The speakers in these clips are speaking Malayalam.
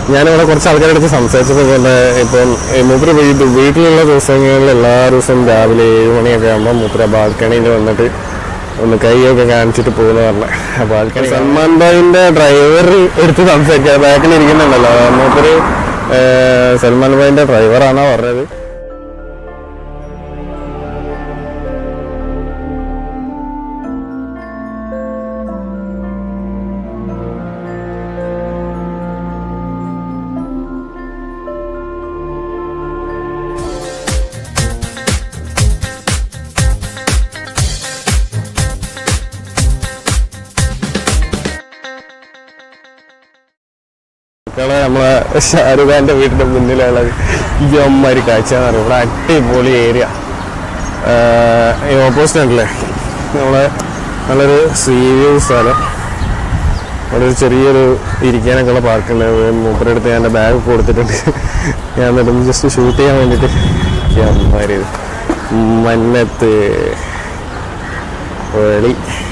ഞാനിവിടെ കുറച്ച് ആൾക്കാരുടെ അടുത്ത് സംസാരിച്ചത് പോലെ ഇപ്പം ഈ മൂപ്പര് വീട് വീട്ടിലുള്ള ദിവസങ്ങളിൽ എല്ലാ ദിവസവും രാവിലെ ഏഴ് മണിയൊക്കെ ആകുമ്പോൾ മൂപ്പര ബാൽക്കണിയിൽ വന്നിട്ട് ഒന്ന് കൈയൊക്കെ കാണിച്ചിട്ട് പോകുന്ന പറഞ്ഞ ബാൽക്കണി സൽമാൻ ഭായിന്റെ ഡ്രൈവർ എടുത്ത് സംസാരിക്കുക ബാക്കിൽ ഇരിക്കുന്നുണ്ടല്ലോ മൂപ്പര് ഏർ, സൽമാൻ ഭായിന്റെ ഡ്രൈവറാണോ പറഞ്ഞത് മക്കളെ നമ്മളെ ഷാരൂഖ് ഖാന്റെ വീടിന്റെ മുന്നിലുള്ളത് ഈ അമ്മമാര് കാഴ്ച എന്ന് പറയും ഇവിടെ അടിപൊളി ഏരിയ ഈ ഓപ്പോസിറ്റ് ഉണ്ടല്ലേ നമ്മളെ നല്ലൊരു സീ വ്യൂ സ്ഥലം അവിടെ ഒരു ചെറിയൊരു ഇരിക്കാനൊക്കെ ഉള്ള പാർക്കുണ്ട് മൂപ്പരുടെ അടുത്ത് ഞാൻ എൻ്റെ ബാഗ് കൊടുത്തിട്ടുണ്ട് ഞാൻ എന്നിട്ട് ജസ്റ്റ് ഷൂട്ട് ചെയ്യാൻ വേണ്ടിയിട്ട് ഈ അമ്മമാര് ഇത്. മന്നത്ത് വെളി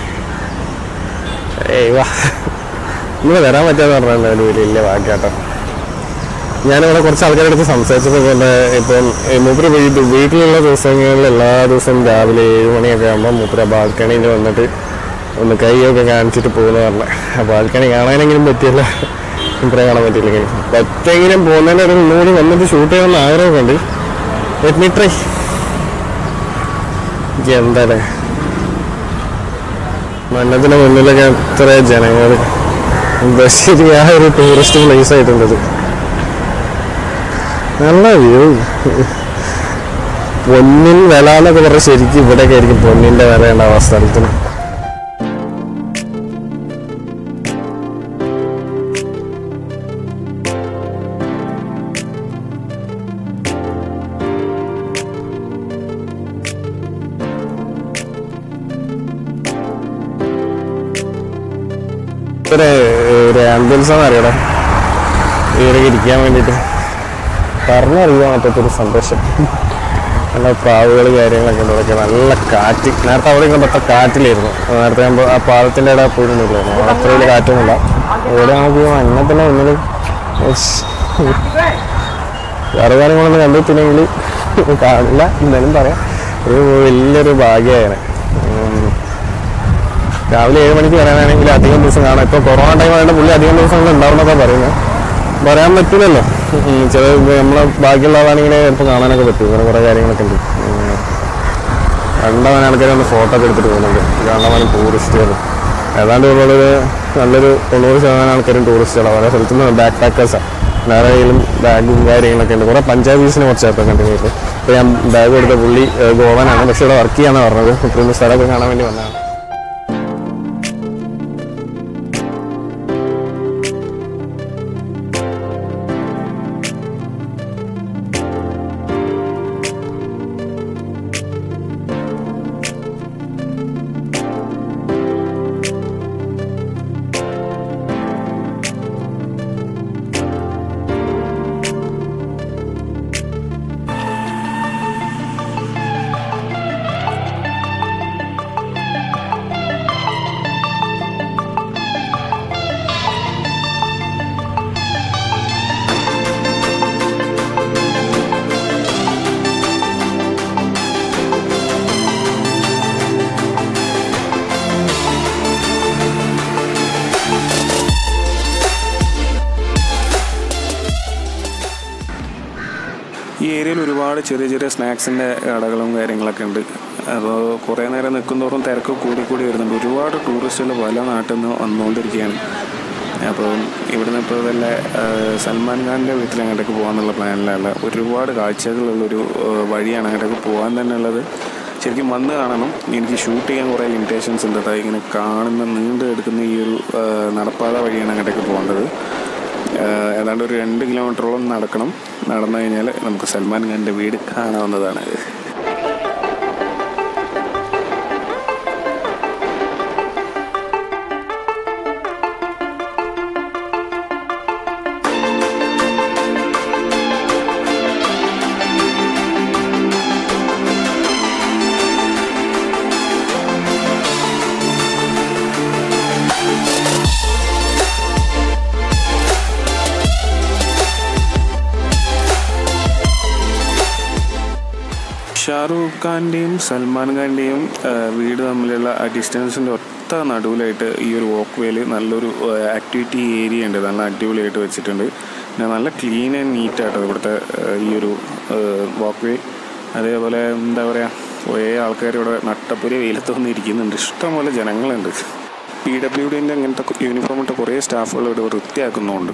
ഏയ് വാ ഇന്ന് വരാൻ പറ്റാന്ന് പറഞ്ഞാൽ ഒരു വലിയ വാക്കാട്ടോ ഞാനിവിടെ കുറച്ച് ആൾക്കാരുടെ അടുത്ത് സംസാരിച്ചത് പോലെ ഇപ്പം ഈ മൂപ്പര് വീട് വീട്ടിലുള്ള ദിവസങ്ങളിൽ എല്ലാ ദിവസവും രാവിലെ ഏഴ് മണിയൊക്കെ ആകുമ്പോൾ മൂപ്പര ബാൽക്കണിയിൽ വന്നിട്ട് ഒന്ന് കൈയൊക്കെ കാണിച്ചിട്ട് പോകുന്ന പറഞ്ഞ ബാൽക്കണി കാണാനെങ്കിലും പറ്റിയല്ല മൂപ്പരെ കാണാൻ പറ്റിയില്ലെങ്കിൽ പറ്റെങ്കിലും പോകുന്നതിന് ഒരു മൂന്ന് വന്നിട്ട് ഷൂട്ട് ചെയ്യണമെന്ന് ആഗ്രഹമൊക്കെ ഉണ്ട് ലെറ്റ് മീ ട്രൈ എന്താല്ലേ മന്നത്തിന് മുന്നിലൊക്കെ എത്ര ജനങ്ങൾ ബഷീരി ആ ഒരു ടൂറിസ്റ്റ് പ്ലേസ് ആയിട്ടുണ്ടത് നല്ല വ്യൂ പൊന്നിൻ വില എന്നൊക്കെ പറഞ്ഞ ശരിക്കും ഇവിടെയൊക്കെ ആയിരിക്കും പൊന്നിന്റെ വില ഉണ്ടാവുക ആ സ്ഥലത്തിന് ഒരു ഒരു ആംബുലൻസ് ആണ് അറിയടാ ഇവരൊക്കെ ഇരിക്കാൻ വേണ്ടിയിട്ട് പറഞ്ഞറിയാൻ പറ്റാത്തൊരു സന്തോഷം നല്ല പ്രാവുകൾ കാര്യങ്ങളൊക്കെ ഉണ്ട് ഇവിടെയൊക്കെ നല്ല കാറ്റ് നേരത്തെ അവിടെ കണ്ടത്ര കാറ്റിലായിരുന്നു നേരത്തെ ഞാൻ ആ പാലത്തിൻ്റെ ഇടയിൽ പോയിരുന്നില്ലായിരുന്നു അത്ര വലിയ കാറ്റൊന്നുമില്ല ഇവിടെ നമുക്ക് മഞ്ഞത്തിൻ്റെ മുന്നിൽ വേറെ കാര്യങ്ങളൊന്നും കണ്ടെത്തില്ലെങ്കിൽ കാണില്ല എന്തായാലും പറയാം ഒരു വലിയൊരു ഭാഗ്യമാണ് രാവിലെ ഏഴ് മണിക്ക് വരാനാണെങ്കിൽ അധികം ദിവസം കാണാം ഇപ്പോൾ കൊറോണ ടൈം ആയതുകൊണ്ട് പുള്ളി അധികം ദിവസങ്ങൾ ഉണ്ടാവുന്നൊക്കെ പറയുന്നത് പറയാൻ പറ്റില്ലല്ലോ ഉം, ചില നമ്മളെ ബാക്കിയുള്ളതാണെങ്കിൽ ചിലപ്പോൾ കാണാനൊക്കെ പറ്റും ഇങ്ങനെ കുറേ കാര്യങ്ങളൊക്കെ ഉണ്ട് ഉം. കണ്ടവൻ ആൾക്കാർ ഒന്ന് ഫോട്ടോ ഒക്കെ എടുത്തിട്ട് പോകുന്നുണ്ട് കണ്ടവൻ ടൂറിസ്റ്റുകൾ ഏതാണ്ട് ഉള്ളൊരു നല്ലൊരു തൊണ്ണൂറ് ശതമാനം ആൾക്കാരും ടൂറിസ്റ്റുകളാണ് ഓരോ സ്ഥലത്തു നിന്ന് ബാക്ക് പാക്കേഴ്സാണ് വേറെ കയ്യിലും ബാഗും കാര്യങ്ങളൊക്കെ ഉണ്ട് കുറേ പഞ്ചാബീസിനെ കുറച്ചായപ്പോൾ കണ്ടിന്യൂസ് ഇപ്പോൾ ഞാൻ ബാഗ് കൊടുത്ത പുള്ളി ഏഹ്, ഗോവനാണ് പക്ഷേ ഇവിടെ വർക്ക് ചെയ്യാന്നാണ് പറഞ്ഞത് ഇത്രയും സ്ഥലമൊക്കെ കാണാൻ വേണ്ടി വന്നതാണ് ഈ ഏരിയയിൽ ഒരുപാട് ചെറിയ ചെറിയ സ്നാക്സിൻ്റെ കടകളും കാര്യങ്ങളൊക്കെ ഉണ്ട് അപ്പോൾ കുറേ നേരം നിൽക്കുന്തോറും തിരക്ക് കൂടി കൂടി വരുന്നുണ്ട് ഒരുപാട് ടൂറിസ്റ്റുകൾ പല നാട്ടിൽ നിന്ന് വന്നുകൊണ്ടിരിക്കുകയാണ് അപ്പോൾ ഇവിടുന്ന് ഇപ്പോൾ വല്ല ആ, സൽമാൻ ഖാൻ്റെ വീട്ടിൽ അങ്ങോട്ടേക്ക് പോകാമെന്നുള്ള പ്ലാനിലുള്ള ഒരുപാട് കാഴ്ചകളുള്ളൊരു ആ, വഴിയാണ് അങ്ങോട്ടേക്ക് പോകാൻ തന്നെ ഉള്ളത് ശരിക്കും വന്ന് കാണണം എനിക്ക് ഷൂട്ട് ചെയ്യാൻ കുറേ ലിമിറ്റേഷൻസ് ഉണ്ട് അതായത് ഇങ്ങനെ കാണുന്ന നീണ്ടു എടുക്കുന്ന ഈ ഒരു ആ, നടപ്പാത വഴിയാണ് അങ്ങോട്ടേക്ക് പോകേണ്ടത് ആഹ് ഏതാണ്ട് ഒരു രണ്ട് കിലോമീറ്ററോളം നടക്കണം നടന്നു കഴിഞ്ഞാൽ നമുക്ക് സൽമാൻ ഖാൻ്റെ വീട് കാണാവുന്നതാണ് ഷാറൂഖ് ഖാൻ്റെയും സൽമാൻ ഖാൻ്റെയും വീട് തമ്മിലുള്ള ആ ഡിസ്റ്റൻസിൻ്റെ ഒത്ത നടുവിലായിട്ട് ഈ ഒരു വോക്ക് വേയിൽ നല്ലൊരു ആക്ടിവിറ്റി ഏരിയ ഉണ്ട് നല്ല അടിപൊളിയായിട്ട് വെച്ചിട്ടുണ്ട് പിന്നെ നല്ല ക്ലീൻ ആൻഡ് നീറ്റായിട്ട് ഇവിടുത്തെ ആ, ഈ ഒരു വാക്ക് വേ അതേപോലെ എന്താ പറയുക കുറേ ആൾക്കാർ ഇവിടെ നട്ടപ്പൊരി വെയിലത്ത് വന്ന് ഇരിക്കുന്നുണ്ട് ഇഷ്ടംപോലെ ജനങ്ങളുണ്ട് പി ഡബ്ല്യു ഡിൻ്റെ അങ്ങനത്തെ യൂണിഫോം ഇട്ട കുറേ സ്റ്റാഫുകൾ ഇവിടെ വൃത്തിയാക്കുന്നുണ്ട്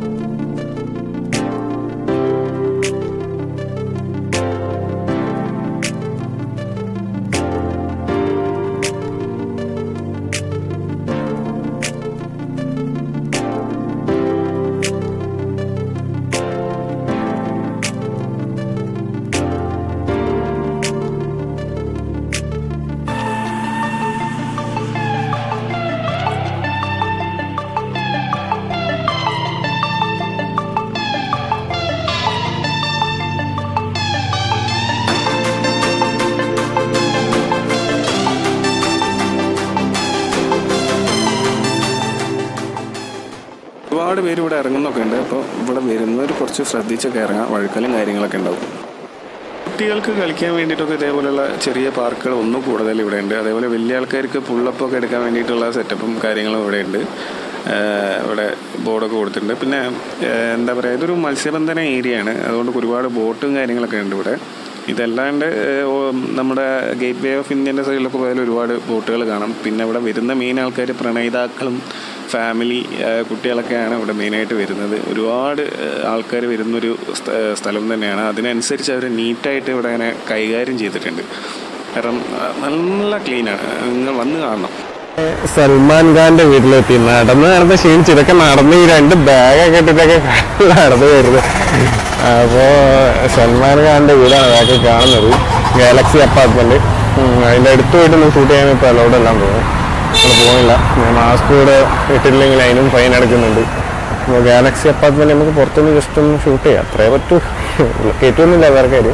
ഒരുപാട് പേര് ഇവിടെ ഇറങ്ങുന്നൊക്കെ ഉണ്ട് അപ്പോൾ ഇവിടെ വരുന്നവർ കുറച്ച് ശ്രദ്ധിച്ചൊക്കെ ഇറങ്ങാം വഴുക്കലും കാര്യങ്ങളൊക്കെ ഉണ്ടാവും കുട്ടികൾക്ക് കളിക്കാൻ വേണ്ടിയിട്ടൊക്കെ ഇതേപോലെയുള്ള ചെറിയ പാർക്കുകൾ ഒന്നും കൂടുതൽ ഇവിടെ ഉണ്ട് അതേപോലെ വലിയ ആൾക്കാർക്ക് പുള്ളപ്പൊക്കെ എടുക്കാൻ വേണ്ടിയിട്ടുള്ള സെറ്റപ്പും കാര്യങ്ങളും ഇവിടെ ഉണ്ട് ആഹ് ഇവിടെ ബോർഡൊക്കെ കൊടുത്തിട്ടുണ്ട് പിന്നെ ആഹ് എന്താ പറയുക ഇതൊരു മത്സ്യബന്ധന ഏരിയയാണ് അതുകൊണ്ട് ഒരുപാട് ബോട്ടും കാര്യങ്ങളൊക്കെ ഉണ്ട് ഇവിടെ ഇതല്ലാണ്ട് ആഹ് ഓ- നമ്മുടെ ഗേറ്റ് വേ ഓഫ് ഇന്ത്യൻ്റെ സൈഡിലൊക്കെ പോയാൽ ഒരുപാട് ബോട്ടുകൾ കാണാം പിന്നെ ഇവിടെ വരുന്ന മെയിൻ ആൾക്കാർ പ്രണയിതാക്കളും ഫാമിലി ആഹ് കുട്ടികളൊക്കെയാണ് ഇവിടെ മെയിനായിട്ട് വരുന്നത് ഒരുപാട് ആൾക്കാർ വരുന്നൊരു സ്ഥ- സ്ഥലം തന്നെയാണ് അതിനനുസരിച്ച് അവർ നീറ്റായിട്ട് ഇവിടെ അങ്ങനെ കൈകാര്യം ചെയ്തിട്ടുണ്ട് കാരണം ആഹ് നല്ല ക്ലീനാണ് നിങ്ങൾ വന്ന് കാണണം സൽമാൻ ഖാന്റെ വീട്ടിലെത്തി നടന്ന് നടന്ന് ക്ഷീണിച്ച് ഇതൊക്കെ നടന്ന് ഈ രണ്ട് ബാഗൊക്കെ ഇട്ടിട്ടൊക്കെ നടന്നു വരുന്നത് അപ്പോ സൽമാൻ ഖാന്റെ വീടാണ് അതൊക്കെ കാണുന്നത് ഗാലക്സി അപ്പാർട്ട്മെന്റ് അതിന്റെ അടുത്ത് പോയിട്ട് ഒന്ന് ഷൂട്ട് ചെയ്യാൻ ഇപ്പൊ അലോഡ് എല്ലാം പോകും നമ്മൾ പോകുന്നില്ല മാസ്ക് കൂടെ ഇട്ടില്ലെങ്കിൽ അതിനും ഫൈൻ അടക്കുന്നുണ്ട് അപ്പോൾ ഗാലക്സി അപ്പാർട്ട്മെന്റ് നമുക്ക് പുറത്തുനിന്ന് ജസ്റ്റ് ഒന്ന് ഷൂട്ട് ചെയ്യാം അത്രേ പറ്റൂ കയറ്റൊന്നുമില്ല വേറെ കാര്യം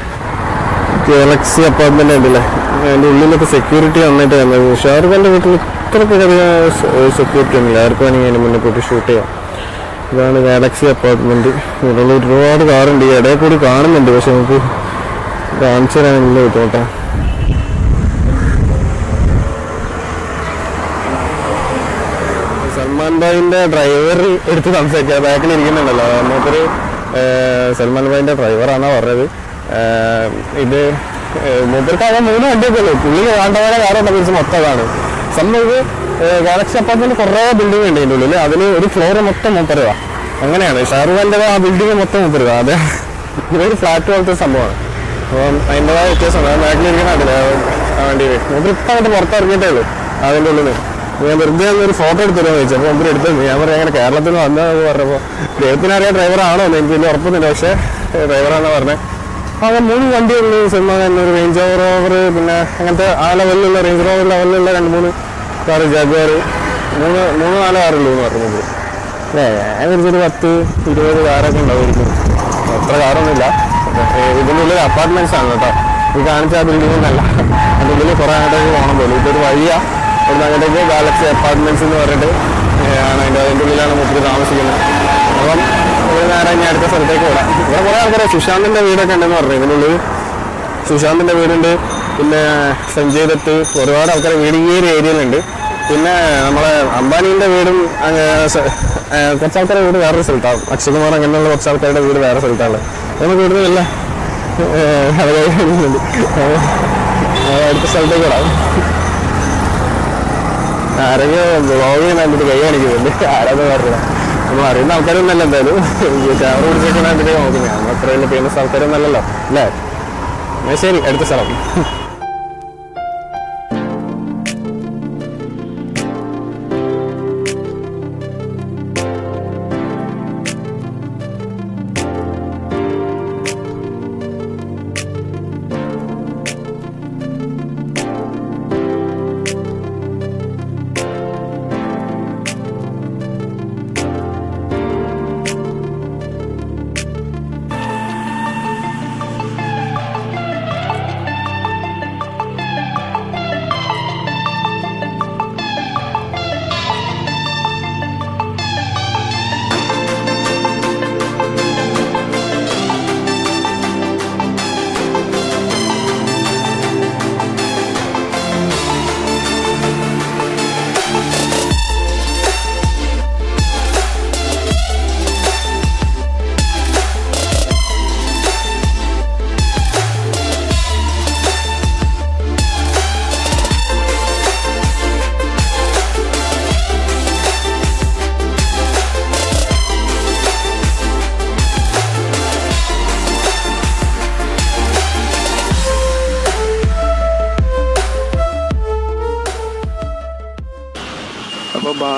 ഗാലക്സി അപ്പാർട്ട്മെന്റ് ഉണ്ടല്ലേ അതിന്റെ ഉള്ളിലൊക്കെ സെക്യൂരിറ്റി നന്നായിട്ട് വന്നത് ഷാറുഖ് ഖാന്റെ വീട്ടിൽ ഇത്രയ്ക്കധികം സെക്യൂരിറ്റി ഒന്നുമില്ല ആർക്ക് വേണമെങ്കിൽ അതിന് മുന്നേ പോയിട്ട് ഷൂട്ട് ചെയ്യാം ഇതാണ് ഗാലക്സി അപ്പാർട്ട്മെന്റ് ഇവിടെ ഒരുപാട് കാറുണ്ട് ഈ ഇടയിൽ കൂടി കാണുന്നുണ്ട് പക്ഷെ നമുക്ക് കാണിച്ചു തരാനില്ല ബുദ്ധിമുട്ടാ സൽമാൻ ഭായിന്റെ ഡ്രൈവർ എടുത്ത് സംസാരിക്കുക ബാക്കിൽ ഇരിക്കുന്നുണ്ടല്ലോ മൂപ്പര് ഏഹ്, സൽമാൻ ഭായിന്റെ ഡ്രൈവറാന്നാ പറഞ്ഞത് ഏഹ്, ഇത് ഏഹ്, മൂപ്പർക്ക് ആകെ മൂന്ന് വണ്ടിയൊക്കെ ഉള്ളൂ പുള്ളി വേണ്ടവരെ കാറുണ്ട് കുറിച്ച് മൊത്തം അതാണ് സംഭവം ഇത് ഗാലക്സി അപ്പാർട്ട്മെന്റ് കുറേ ബിൽഡിംഗ് ഉണ്ട് ഇതിൻ്റെ ഉള്ളിൽ അതിൽ ഒരു ഫ്ലോർ മൊത്തം മൂപ്പരുക അങ്ങനെയാണ് ഷാറുഖ് ഖാന്റെ ആ ബിൽഡിംഗ് മൊത്തം മൂപ്പരുക അതെ ഇതൊരു ഫ്ലാറ്റ് പോലത്തെ സംഭവമാണ് അപ്പം അതിൻ്റെതായ വ്യത്യാസമാണ് അത് ബാക്കിലിരിക്കുന്ന അതില്ല ആ വണ്ടിയിൽ മൂപ്പര് ഇപ്പം അങ്ങോട്ട് പുറത്തിറങ്ങിയിട്ടേ ഉള്ളൂ അതിൻ്റെ ഉള്ളിൽ ഞാൻ വെറുതെ ഒരു ഫോട്ടോ എടുത്തല്ലോ ചോദിച്ചു അപ്പോൾ മുമ്പിൽ എടുത്തു ഞാൻ പറയാം അങ്ങനെ കേരളത്തിൽ നിന്ന് വന്നതെന്ന് പറഞ്ഞപ്പോൾ ദൈവത്തിന് അറിയാം ഡ്രൈവർ ആണോ എന്ന് എനിക്ക് വലിയ ഉറപ്പൊന്നുമില്ല പക്ഷേ ഡ്രൈവറാണെന്ന് പറഞ്ഞത് അങ്ങനെ മൂന്ന് വണ്ടിയുള്ളൂ സിനിമ ഒരു റേഞ്ച് ഓവർ പിന്നെ അങ്ങനത്തെ ആ ലെവലിലുള്ള റേഞ്ച് റോവർ ലെവലിലുള്ള രണ്ട് മൂന്ന് കാറ് ജഗ്വാർ മൂന്ന് മൂന്ന് നാല് കാറുള്ളൂ എന്ന് പറഞ്ഞത് അല്ലേ ഞാൻ വിളിച്ചൊരു പത്ത് ഇരുപത് കാറൊക്കെ ഉണ്ടാവുമായിരിക്കും അത്ര കാറൊന്നുമില്ല ഇതിൻ്റെ ഉള്ളിൽ അപ്പാർട്ട്മെന്റ്സ് ആണ് കേട്ടോ ഈ കാണിച്ച ആ ബിൽഡിംഗ് ഒന്നല്ല അതിൻ്റെ ഉള്ളിൽ കുറേ അങ്ങോട്ടേക്ക് പോകണം പോലും ഇതൊരു വഴിയാണ് ഇവിടുന്ന് അങ്ങോട്ടേക്ക് ഗാലക്സി അപ്പാർട്ട്മെന്റ്സ് എന്ന് പറഞ്ഞിട്ട് ഏ, ആണ് അതിൻ്റെ അതിൻ്റെ ഉള്ളിലാണ് മുപ്പത് താമസിക്കുന്നത് അപ്പം ഒരു നേരം ഇനി അടുത്ത സ്ഥലത്തേക്ക് വിടാം ഇവിടെ കുറേ ആൾക്കാരെ സുശാന്തിൻ്റെ വീടൊക്കെ ഉണ്ടെന്ന് പറഞ്ഞു ഇതിനുള്ളിൽ സുശാന്തിൻ്റെ വീടുണ്ട് പിന്നെ സഞ്ജയ് ദത്ത് ഒരുപാട് ആൾക്കാരെ വീട് ഈ ഒരു ഏരിയയിലുണ്ട് പിന്നെ നമ്മളെ അംബാനീൻ്റെ വീടും അങ്ങ് സ- ഏ, കുറച്ച് ആൾക്കാരുടെ വീട് വേറൊരു സ്ഥലത്താണ് അക്ഷയകുമാർ അങ്ങനെയുള്ള കുറച്ച് ആൾക്കാരുടെ വീട് വേറെ സ്ഥലത്താണ് നമുക്ക് ഇവിടുന്ന് വല്ല ഏ, അത് കഴിയുന്നുണ്ട് അടുത്ത സ്ഥലത്തേക്ക് വിടാം ആരെങ്കിലും വ്ളോഗ് ചെയ്യാൻ വേണ്ടിയിട്ട് കൈ കാണിക്കുന്നുണ്ട് ആരാന്ന് പറഞ്ഞില്ല നമ്മൾ അറിയുന്ന ആൾക്കാരൊന്നല്ല എന്തായാലും ക്യാമറ പിടിച്ചേക്കാൻ വേണ്ടിയിട്ട് നോക്കുന്നത് നമ്മൾ അത്ര വലിയ ഫേമസ് ആൾക്കാരൊന്നല്ലല്ലോ അല്ലേ എന്നാ ശരി അടുത്ത സ്ഥലം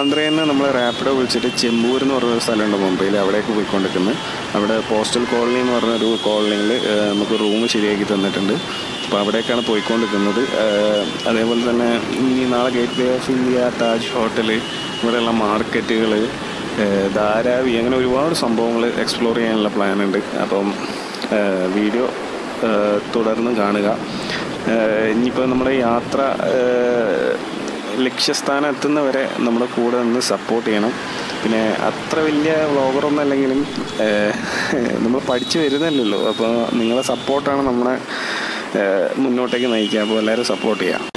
ബാന്ദ്രയിൽ നിന്ന് നമ്മൾ റാപ്പിഡോ വിളിച്ചിട്ട് ചെമ്പൂർ എന്ന് പറഞ്ഞൊരു സ്ഥലമുണ്ട് മുംബൈയിൽ അവിടേക്ക് പോയിക്കൊണ്ടിരിക്കുന്നത് അവിടെ പോസ്റ്റൽ കോളനി എന്ന് പറഞ്ഞൊരു കോളനിയിൽ നമുക്ക് റൂം ശരിയാക്കി തന്നിട്ടുണ്ട് അപ്പോൾ അവിടേക്കാണ് പോയിക്കൊണ്ടിരിക്കുന്നത് ഏഹ് അതേപോലെ തന്നെ ഈ നാളെ gateway of India Taj hotel ഇവിടെയുള്ള മാർക്കറ്റുകൾ ധാരാവി അങ്ങനെ ഒരുപാട് സംഭവങ്ങൾ എക്സ്പ്ലോർ ചെയ്യാനുള്ള പ്ലാൻ ഉണ്ട് അപ്പം ഏഹ് വീഡിയോ ഏഹ് തുടർന്ന് കാണുക ഏഹ് ഇനിയിപ്പോൾ നമ്മുടെ യാത്ര ഏഹ് ലക്ഷ്യസ്ഥാനം എത്തുന്നവരെ നമ്മുടെ കൂടെ നിന്ന് സപ്പോർട്ട് ചെയ്യണം പിന്നെ അത്ര വലിയ വ്ളോഗറൊന്നും അല്ലെങ്കിലും ഏഹ് നമ്മൾ പഠിച്ചു വരുന്നല്ലോ അപ്പോൾ നിങ്ങളെ സപ്പോർട്ടാണ് നമ്മളെ ഏഹ് മുന്നോട്ടേക്ക് നയിക്കുക അപ്പോൾ എല്ലാവരും സപ്പോർട്ട് ചെയ്യാം